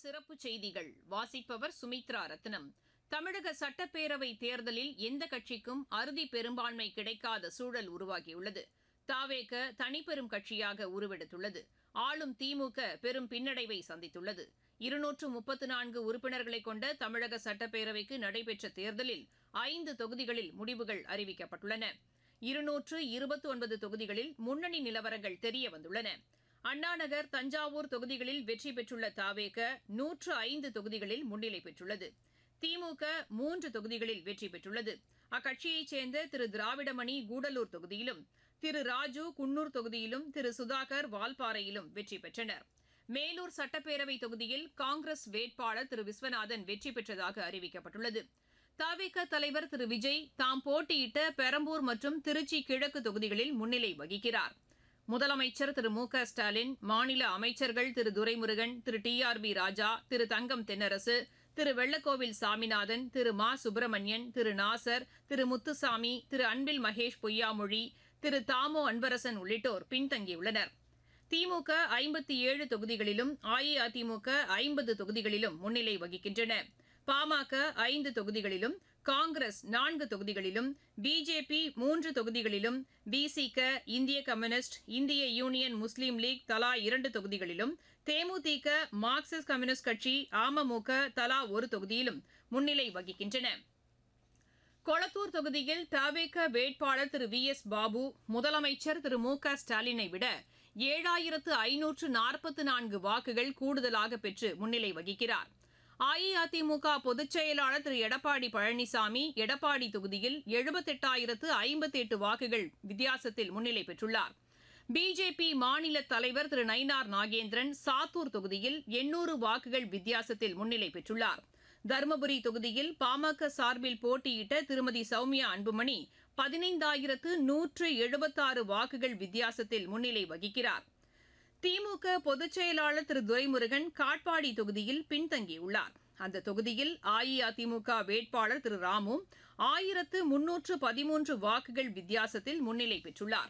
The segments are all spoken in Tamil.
சிறப்புச் செய்திகள் வாசிப்பவர் சுமித்ரா ரத்னம் தமிழக சட்டப்பேரவை தேர்தலில் எந்த கட்சிக்கும் அறுதி பெரும்பான்மை கிடைக்காத சூழல் உருவாகியுள்ளது தாவேக தனிப்பெரும் கட்சியாக உருவெடுத்துள்ளது ஆளும் திமுக பெரும் பின்னடைவை சந்தித்துள்ளது இருநூற்று முப்பத்து நான்கு உறுப்பினர்களை கொண்ட தமிழக சட்டப்பேரவைக்கு நடைபெற்ற தேர்தலில் ஐந்து தொகுதிகளில் முடிவுகள் அறிவிக்கப்பட்டுள்ளன இருநூற்று இருபத்தி ஒன்பது தொகுதிகளில் முன்னணி நிலவரங்கள் தெரியவந்துள்ளன அண்ணாநகர் தஞ்சாவூர் தொகுதிகளில் வெற்றி பெற்றுள்ள தாவேக நூற்று ஐந்து தொகுதிகளில் முன்னிலை பெற்றுள்ளது திமுக மூன்று தொகுதிகளில் வெற்றி பெற்றுள்ளது அக்கட்சியைச் சேர்ந்த திரு திராவிடமணி கூடலூர் தொகுதியிலும் திரு ராஜு குன்னூர் தொகுதியிலும் திரு சுதாகர் வால்பாறையிலும் வெற்றி பெற்றனர் மேலூர் சட்டப்பேரவை தொகுதியில் காங்கிரஸ் வேட்பாளர் திரு விஸ்வநாதன் வெற்றி பெற்றதாக அறிவிக்கப்பட்டுள்ளது தவிக தலைவர் திரு விஜய் தாம் போட்டியிட்ட பெரம்பூர் மற்றும் திருச்சி கிழக்கு தொகுதிகளில் முன்னிலை வகிக்கிறார் முதலமைச்சர் திரு மு க ஸ்டாலின் மாநில அமைச்சர்கள் Thiru Duraimurugan Thiru T R B Raja Thiru Thangam Thennarasu Thiru Vellakovil Saminathan Thiru Ma Subramanian திரு நாசர் திரு முத்துசாமி திரு அன்பில் மகேஷ் பொய்யாமொழி திரு தாமோ அன்பரசன் உள்ளிட்டோர் பின்தங்கியுள்ளனர் திமுக ஐம்பத்தி ஏழு தொகுதிகளிலும் அஇஅதிமுக ஐம்பது தொகுதிகளிலும் முன்னிலை வகிக்கின்றன பாமக ஐந்து தொகுதிகளிலும் காங்கிரஸ் நான்கு தொகுதிகளிலும் பிஜேபி மூன்று தொகுதிகளிலும் பிசிக இந்திய கம்யூனிஸ்ட் இந்திய யூனியன் முஸ்லீம் லீக் தலா இரண்டு தொகுதிகளிலும் தேமுதிக மார்க்சிஸ்ட் கம்யூனிஸ்ட் கட்சி அமமுக தலா ஒரு தொகுதியிலும் முன்னிலை வகிக்கின்றன கொளத்தூர் தொகுதியில் தவேக வேட்பாளர் திரு வி எஸ் பாபு முதலமைச்சர் திரு மு க ஸ்டாலினை விட ஏழாயிரத்து ஐநூற்று நாற்பத்து நான்கு வாக்குகள் கூடுதலாக பெற்று முன்னிலை வகிக்கிறார் அஇஅதிமுக பொதுச் செயலாளர் திரு எடப்பாடி பழனிசாமி எடப்பாடி தொகுதியில் எழுபத்தெட்டாயிரத்து ஐம்பத்தி எட்டு வாக்குகள் வித்தியாசத்தில் முன்னிலை பெற்றுள்ளார் பிஜேபி மாநில தலைவர் திரு நயினார் நாகேந்திரன் சாத்தூர் தொகுதியில் எண்ணூறு வாக்குகள் வித்தியாசத்தில் முன்னிலை பெற்றுள்ளார் தருமபுரி தொகுதியில் பாமக சார்பில் போட்டியிட்ட திருமதி சௌமியா அன்புமணி பதினைந்தாயிரத்து நூற்று எழுபத்தாறு வாக்குகள் வித்தியாசத்தில் முன்னிலை வகிக்கிறார் திமுக பொதுச் செயலாளர் திரு துரைமுருகன் காட்பாடி தொகுதியில் பின்தங்கியுள்ளார் அந்த தொகுதியில் அஇஅதிமுக வேட்பாளர் திரு ராமு ஆயிரத்து முன்னூற்று பதிமூன்று வாக்குகள் வித்தியாசத்தில் முன்னிலை பெற்றுள்ளார்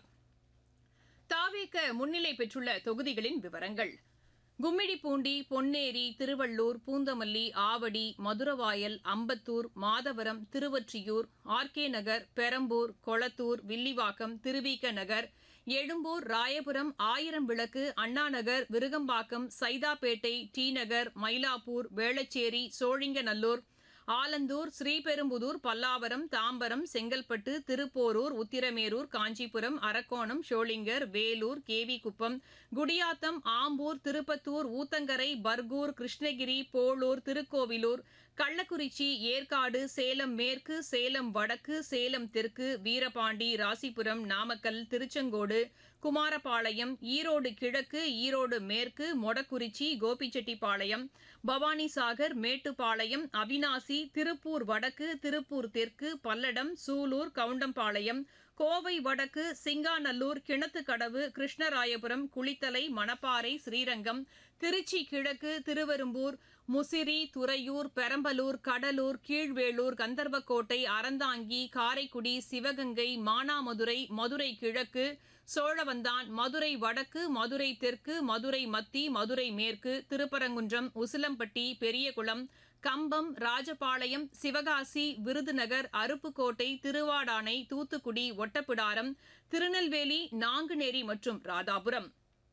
தாவேக முன்னிலை பெற்றுள்ள தொகுதிகளின் விவரங்கள் கும்மிடிப்பூண்டி பொன்னேரி திருவள்ளூர் பூந்தமல்லி ஆவடி மதுரவாயல் அம்பத்தூர் மாதவரம் திருவொற்றியூர் ஆர்கே நகர் பெரம்பூர் கொளத்தூர் வில்லிவாக்கம் திருவிக நகர் எழும்பூர் ராயபுரம் ஆயிரம் விளக்கு அண்ணாநகர் விருகம்பாக்கம் சைதாப்பேட்டை டி நகர் மயிலாப்பூர் வேளச்சேரி சோழிங்கநல்லூர் ஆலந்தூர் ஸ்ரீபெரும்புதூர் பல்லாவரம் தாம்பரம் செங்கல்பட்டு திருப்போரூர் உத்திரமேரூர் காஞ்சிபுரம் அரக்கோணம் ஷோளிங்கர் வேலூர் கேவிக்குப்பம் குடியாத்தம் ஆம்பூர் திருப்பத்தூர் ஊத்தங்கரை பர்கூர் கிருஷ்ணகிரி போளூர் திருக்கோவிலூர் கள்ளக்குறிச்சி ஏற்காடு சேலம் மேற்கு சேலம் வடக்கு சேலம் தெற்கு வீரபாண்டி ராசிபுரம் நாமக்கல் திருச்செங்கோடு குமாரபாளையம் ஈரோடு கிழக்கு ஈரோடு மேற்கு மொடக்குறிச்சி கோபிச்செட்டிப்பாளையம் பவானிசாகர் மேட்டுப்பாளையம் அவினாசி திருப்பூர் வடக்கு திருப்பூர் தெற்கு பல்லடம் சூலூர் கவுண்டம்பாளையம் கோவை வடக்கு சிங்காநல்லூர் கிணத்துக்கடவு கிருஷ்ணராயபுரம் குளித்தலை மணப்பாறை ஸ்ரீரங்கம் திருச்சி கிழக்கு திருவெரும்பூர் முசிறி துறையூர் பெரம்பலூர் கடலூர் கீழ்வேளூர் கந்தர்வக்கோட்டை அறந்தாங்கி காரைக்குடி சிவகங்கை மானாமதுரை மதுரை கிழக்கு சோழவந்தான் மதுரை வடக்கு மதுரை தெற்கு மதுரை மத்தி மதுரை மேற்கு திருப்பரங்குன்றம் உசிலம்பட்டி பெரியகுளம் கம்பம் ராஜபாளையம் சிவகாசி விருதுநகர் அருப்புக்கோட்டை திருவாடானை தூத்துக்குடி ஒட்டப்பிடாரம் திருநெல்வேலி நாங்குநேரி மற்றும் ராதாபுரம்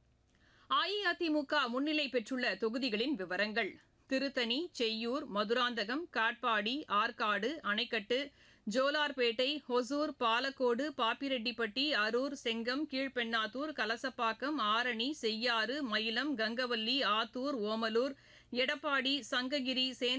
அஇஅதிமுக முன்னிலை பெற்றுள்ள தொகுதிகளின் விவரங்கள் திருத்தணி செய்யூர் மதுராந்தகம் காட்பாடி ஆற்காடு அணைக்கட்டு ஜோலார்பேட்டை ஹொசூர் பாலக்கோடு பாப்பிரெட்டிப்பட்டி அரூர் செங்கம் கீழ்பெண்ணாத்தூர் கலசப்பாக்கம் ஆரணி செய்யாறு மயிலம் கங்கவல்லி ஆத்தூர் ஓமலூர் எடப்பாடி சங்ககிரி சேந்த